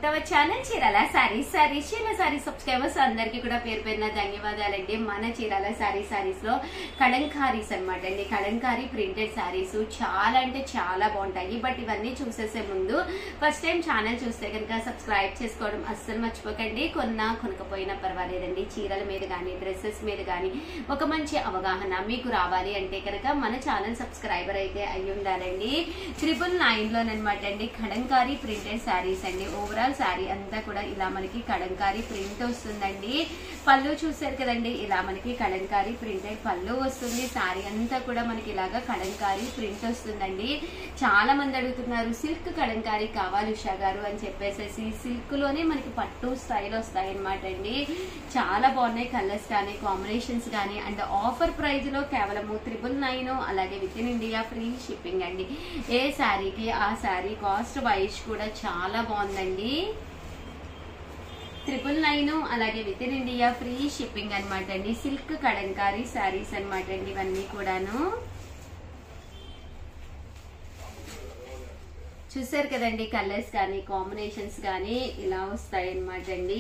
to our channel Chirala saris saris Chirala saris subscribers అందరికీ కూడా పేరు పేరున ధన్యవాదాలండి మన చీరాల సారీ సారీస్ లో కడంకారీస్ అన్నమాట అండి కడంకారీ ప్రింటెడ్ సారీస్ చాలా అంటే చాలా బాగుంటాయి బట్ ఇవన్నీ చూసేసే ముందు ఫస్ట్ టైం ఛానల్ చూస్తే కనుక సబ్స్క్రైబ్ చేసుకోవడం అస్సలు మర్చిపోకండి కొన్నా కొనకపోయినా పర్వాలేదండి చీరల మీద కానీ డ్రెస్సెస్ మీద కానీ ఒక మంచి అవగాహన మీకు రావాలి అంటే కనుక మన ఛానల్ సబ్స్క్రైబర్ అయితే అయి ఉండాలండి ట్రిపుల్ నైన్ లోనమాట అండి కడంకారీ ప్రింటెడ్ శారీస్ అండి ఓవరాల్ శారీ అంతా కూడా ఇలా మనకి కడంకారీ ప్రింట్ వస్తుందండి పళ్ళు చూసారు కదండి ఇలా మనకి కడంకారీ ప్రింటెడ్ పళ్ళు వస్తుంది శారీ అంతా కూడా మనకి ఇలాగా కడంకారీ ప్రింట్ వస్తుందండి చాలా మంది అడుగుతున్నారు సిల్క్ కడంకారీ కావాలి ఉషా గారు అని చెప్పేసేసి సిల్క్ లోనే మనకి పట్టు స్టైల్ వస్తాయి అనమాట అండి చాలా బాగున్నాయి కలర్స్ కానీ కాంబినేషన్స్ కానీ అండ్ ఆఫర్ ప్రైస్ లో కేవలము త్రిబుల్ నైన్ అలాగే within India free shipping అండి ఏ శారీకి ఆ శారీ కాస్ట్ వైజ్ కూడా చాలా బాగుందండి ట్రిపుల్ నైన్ అలాగే within India free shipping అనమాట అండి సిల్క్ కడంకారీ శారీస్ అనమాట అండి ఇవన్నీ కూడాను చూసారు కదండి కలర్స్ కానీ కాంబినేషన్స్ కానీ ఇలా వస్తాయి అనమాట అండి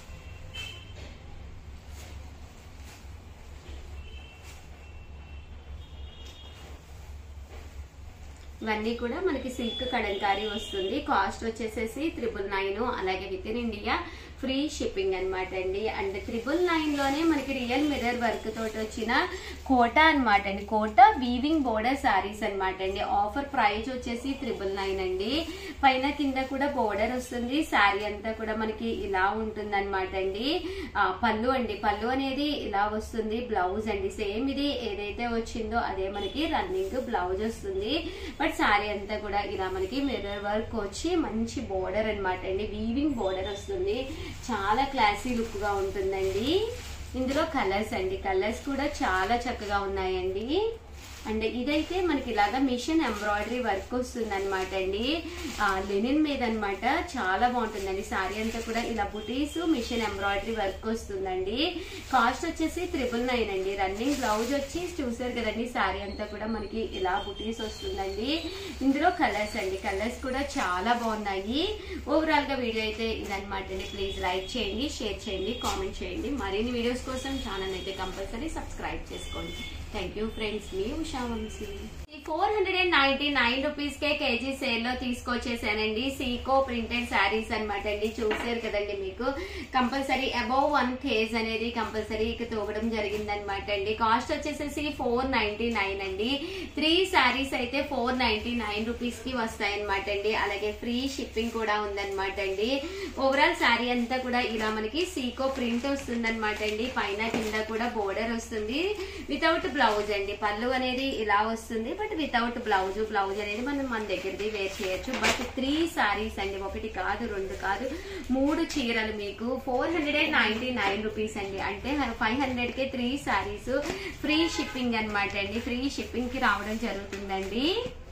ఇవన్నీ కూడా మనకి సిల్క్ కడంకారీ వస్తుంది కాస్ట్ వచ్చేసేసి త్రిబుల్ నైన్ అలాగే within India free shipping అనమాట అండి అండ్ త్రిబుల్ నైన్ లోనే మనకి రియల్ మిర్రర్ వర్క్ తోటి వచ్చిన కోట అనమాట అండి కోట వీవింగ్ బోర్డర్ శారీస్ అనమాట అండి ఆఫర్ ప్రైస్ వచ్చేసి త్రిబుల్ నైన్ అండి పైన కింద కూడా బోర్డర్ వస్తుంది శారీ అంతా కూడా మనకి ఇలా ఉంటుంది అనమాట అండి ఆ, పళ్ళు అండి పళ్ళు అనేది ఇలా వస్తుంది బ్లౌజ్ అండి సేమ్ ఇది ఏదైతే వచ్చిందో అదే మనకి రన్నింగ్ బ్లౌజ్ వస్తుంది బట్ శారీ అంతా కూడా ఇలా మనకి మిర్రర్ వర్క్ వచ్చి మంచి బోర్డర్ అన్నమాట అండి వీవింగ్ బోర్డర్ వస్తుంది చాలా క్లాసీ లుక్ గా ఉంటుందండి ఇందులో కలర్స్ అండి కలర్స్ కూడా చాలా చక్కగా ఉన్నాయండి అండ్ ఇదైతే మనకి ఇలాగా మిషన్ ఎంబ్రాయిడరీ వర్క్ వస్తుంది అనమాట అండి లెనిన్ మీద అన్నమాట చాలా బాగుంటుందండి సారీ అంతా కూడా ఇలా బుటీస్ మిషన్ ఎంబ్రాయిడరీ వర్క్ వస్తుందండి కాస్ట్ వచ్చేసి త్రిబుల్ నైన్ అండి రన్నింగ్ బ్లౌజ్ వచ్చి చూసారు కదండి సారీ అంతా కూడా మనకి ఇలా బుటీస్ వస్తుందండి ఇందులో కలర్స్ అండి కలర్స్ కూడా చాలా బాగున్నాయి ఓవరాల్ గా వీడియో అయితే ఇదనమాట అండి ప్లీజ్ లైక్ చేయండి షేర్ చేయండి కామెంట్ చేయండి మరిన్ని వీడియోస్ కోసం ఛానల్ అయితే కంపల్సరీ సబ్స్క్రైబ్ చేసుకోండి థ్యాంక్ యూ ఫ్రెండ్స్ మీ Usha Vamshi four hundred and ninety nine rupees కే కేజీ సేల్ లో తీసుకొచ్చేసానండి సీకో ప్రింటెడ్ శారీస్ అనమాట అండి చూసారు కదండి మీకు కంపల్సరీ అబౌవ్ వన్ కేజ్ అనేది కంపల్సరీ ఇక తోగడం జరిగిందనమాట అండి కాస్ట్ వచ్చేసేసి ఫోర్ నైన్టీ నైన్ అండి త్రీ శారీస్ అయితే ఫోర్ నైన్టీ నైన్ రూపీస్ కి వస్తాయి అనమాట అండి అలాగే ఫ్రీ షిప్పింగ్ కూడా ఉందన్నమాట అండి ఓవరాల్ శారీ అంతా కూడా ఇలా మనకి సీకో ప్రింట్ వస్తుంది అనమాట అండి పైన కింద కూడా బోర్డర్ వస్తుంది వితౌట్ బ్లౌజ్ అండి పళ్ళు అనేది ఇలా వస్తుంది బట్ వితౌట్ బ్లౌజ్ బ్లౌజ్ అనేది మనం మన దగ్గరది వేర్ చేయొచ్చు బట్ త్రీ సారీస్ అండి ఒకటి కాదు రెండు కాదు మూడు చీరలు మీకు four hundred and ninety nine rupees అండి అంటే ఫైవ్ హండ్రెడ్ కి త్రీ సారీస్ ఫ్రీ షిప్పింగ్ అనమాట అండి ఫ్రీ షిప్పింగ్ కి రావడం జరుగుతుందండి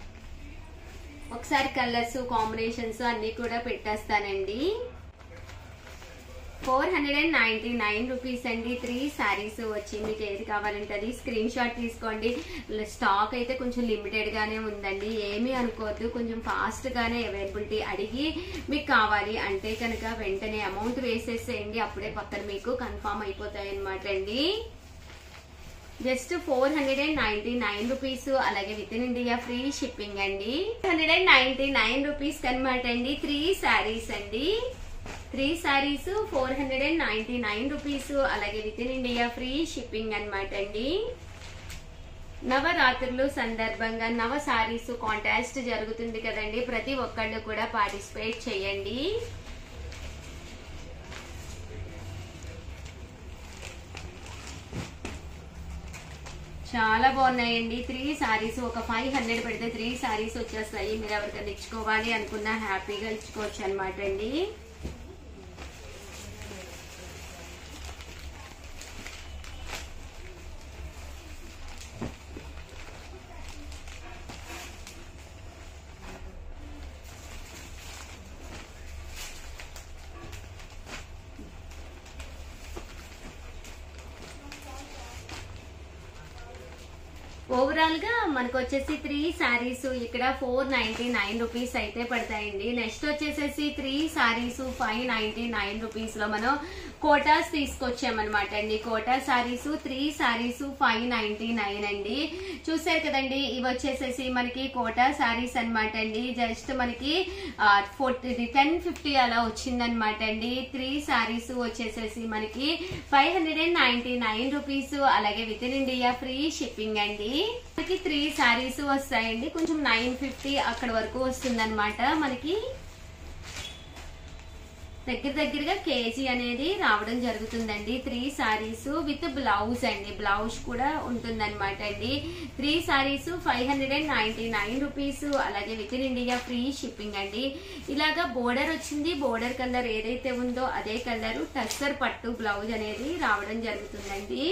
ఒకసారి కలర్స్ కాంబినేషన్స్ అన్ని కూడా పెట్టేస్తానండి four hundred and ninety nine rupees అండి త్రీ శారీస్ వచ్చి మీకు ఏది కావాలంటే అది స్క్రీన్ షాట్ తీసుకోండి స్టాక్ అయితే కొంచెం లిమిటెడ్ గానే ఉందండి ఏమీ అనుకోవద్దు కొంచెం ఫాస్ట్ గానే అవైలబిలిటీ అడిగి మీకు కావాలి అంటే కనుక వెంటనే అమౌంట్ వేసేసేయండి అప్పుడే పక్కన మీకు కన్ఫామ్ అయిపోతాయి అనమాట అండి just four hundred and ninety nine rupees అలాగే within India free shipping అండి hundred and ninety nine rupees అనమాట అండి త్రీ శారీస్ అండి three saris four hundred and ninety nine rupees అలాగే within India free shipping అనమాట అండి నవరాత్రులు సందర్భంగా నవ సారీస్ కాంటాస్ట్ జరుగుతుంది కదండి ప్రతి ఒక్కళ్ళు కూడా పార్టిసిపేట్ చేయండి చాలా బాగున్నాయండి త్రీ సారీస్ ఒక ఫైవ్ హండ్రెడ్ పెడితే త్రీ సారీస్ వచ్చేస్తాయి మీరు ఎవరికైనా ఇచ్చుకోవాలి అనుకున్నా హ్యాపీగా ఇచ్చుకోవచ్చు అనమాట అండి ఓవరాల్ గా మనకు వచ్చేసి త్రీ శారీస్ ఇక్కడ ఫోర్ నైన్టీ నైన్ రూపీస్ అయితే పడతాయండి నెక్స్ట్ వచ్చేసేసి three saris five ninety nine rupees లో మనం కోటాస్ తీసుకొచ్చామన్నమాట అండి Kota saris three saris five ninety nine అండి చూసారు కదండి ఇవి వచ్చేసేసి మనకి కోటా శారీస్ అన్నమాట అండి జస్ట్ మనకి ఫోర్టీ టెన్ ఫిఫ్టీ అలా వచ్చిందనమాట అండి త్రీ శారీస్ వచ్చేసేసి మనకి five hundred and ninety nine rupees అలాగే within India free shipping అండి మనకి త్రీ శారీస్ వస్తాయండి కొంచెం నైన్ ఫిఫ్టీ అక్కడ వరకు వస్తుందన్నమాట మనకి దగ్గర దగ్గరగా కేజీ అనేది రావడం జరుగుతుందండి త్రీ సారీస్ విత్ బ్లౌజ్ అండి బ్లౌజ్ కూడా ఉంటుందన్నమాట అండి three saris five hundred and ninety nine rupees అలాగే within India free shipping అండి ఇలాగా బోర్డర్ వచ్చింది బోర్డర్ కలర్ ఏదైతే ఉందో అదే కలర్ టస్సర్ పట్టు బ్లౌజ్ అనేది రావడం జరుగుతుందండి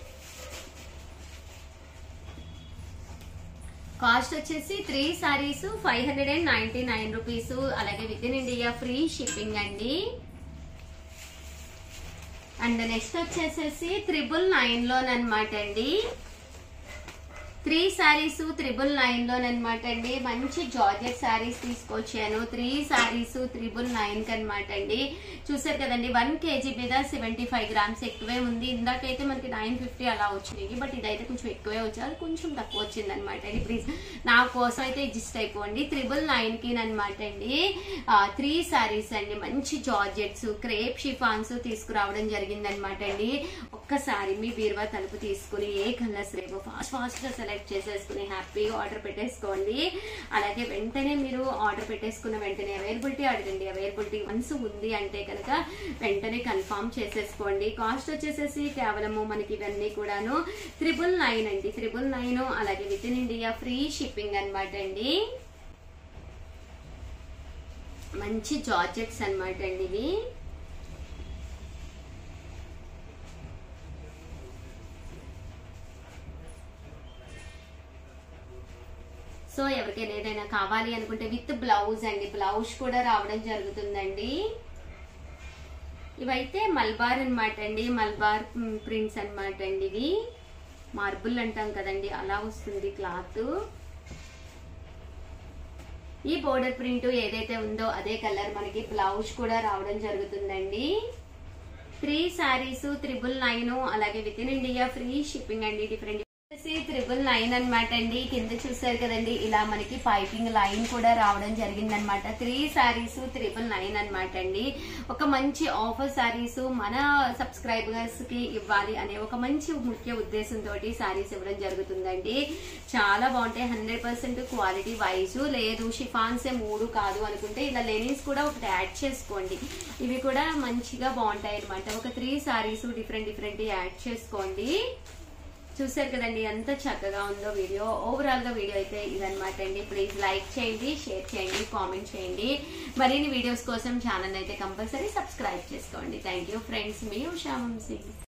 కాస్ట్ వచ్చేసి three saris five hundred and ninety nine rupees అలాగే within India free shipping అండి అండ్ నెక్స్ట్ వచ్చేసేసి త్రిబుల్ నైన్ లోనమాట అండి త్రీ శారీస్ త్రిబుల్ నైన్ లోనమాట అండి మంచి జార్జెట్ శారీస్ తీసుకొచ్చాను త్రీ శారీస్ త్రిబుల్ నైన్ కి అనమాట అండి చూసారు కదండి వన్ కేజీ మీద సెవెంటీ ఫైవ్ గ్రామ్స్ ఎక్కువే ఉంది ఇందాకైతే మనకి నైన్ ఫిఫ్టీ అలా వచ్చినాయి బట్ ఇదైతే కొంచెం ఎక్కువే వచ్చారు కొంచెం తక్కువ వచ్చింది అనమాట అండి ప్లీజ్ నా కోసం అయితే అడ్జస్ట్ అయిపోండి త్రిబుల్ నైన్ కి అనమాట అండి త్రీ శారీస్ అండి మంచి జార్జెట్స్ క్రేప్ షిఫాన్స్ తీసుకురావడం జరిగింది అనమాట అండి ఒక్కసారి మీ బీరువా తలుపు తీసుకుని ఏ కలర్స్ రేవో ఫాస్ట్ ఫాస్ట్ గా సెలెక్ట్ చేసేసుకుని హ్యాపీగా ఆర్డర్ పెట్టేసుకోండి అలాగే వెంటనే మీరు ఆర్డర్ పెట్టేసుకున్న వెంటనే అవైలబిలిటీ అడగండి అవైలబిలిటీ వన్స్ ఉంది అంటే కనుక వెంటనే కన్ఫామ్ చేసేసుకోండి కాస్ట్ వచ్చేసేసి కేవలము మనకి ఇవన్నీ కూడాను త్రిబుల్ నైన్ అండి త్రిబుల్ నైన్ అలాగే within India free shipping అనమాట అండి మంచి జార్జెట్స్ అనమాట అండి ఇవి సో ఎవరికైనా ఏదైనా కావాలి అనుకుంటే విత్ బ్లౌజ్ అండి బ్లౌజ్ కూడా రావడం జరుగుతుందండి ఇవైతే మల్బార్ అన్నమాట అండి మల్బార్ ప్రింట్స్ అన్నమాట అండి ఇవి మార్బుల్ అంటాం కదండి అలా వస్తుంది క్లాత్ ఈ బోర్డర్ ప్రింట్ ఏదైతే ఉందో అదే కలర్ మనకి బ్లౌజ్ కూడా రావడం జరుగుతుందండి త్రీ శారీస్ త్రిబుల్ నైన్ అలాగే within India free shipping అండి డిఫరెంట్ త్రిబుల్ నైన్ అనమాట అండి కింద చూసారు కదండి ఇలా మనకి పైపింగ్ లైన్ కూడా రావడం జరిగింది అనమాట త్రీ శారీస్ త్రిబుల్ నైన్ అనమాట అండి ఒక మంచి ఆఫర్ శారీస్ మన సబ్స్క్రైబర్స్ కి ఇవ్వాలి అనే ఒక మంచి ముఖ్య ఉద్దేశంతో శారీస్ ఇవ్వడం జరుగుతుందండి చాలా బాగుంటాయి హండ్రెడ్ పర్సెంట్ క్వాలిటీ వైజ్ లేదు షిఫాన్సే మూడు కాదు అనుకుంటే ఇలా లెనిన్స్ కూడా ఒకటి యాడ్ చేసుకోండి ఇవి కూడా మంచిగా బాగుంటాయి అనమాట ఒక three saris different different add చేసుకోండి చూసారు కదండి ఎంత చక్కగా ఉందో వీడియో ఓవరాల్ గా వీడియో అయితే ఇదనమాట అండి ప్లీజ్ లైక్ చేయండి షేర్ చేయండి కామెంట్ చేయండి మరిన్ని వీడియోస్ కోసం ఛానల్ అయితే కంపల్సరీ సబ్స్క్రైబ్ చేసుకోండి థ్యాంక్ యూ ఫ్రెండ్స్ మీ ఉషా వంశీ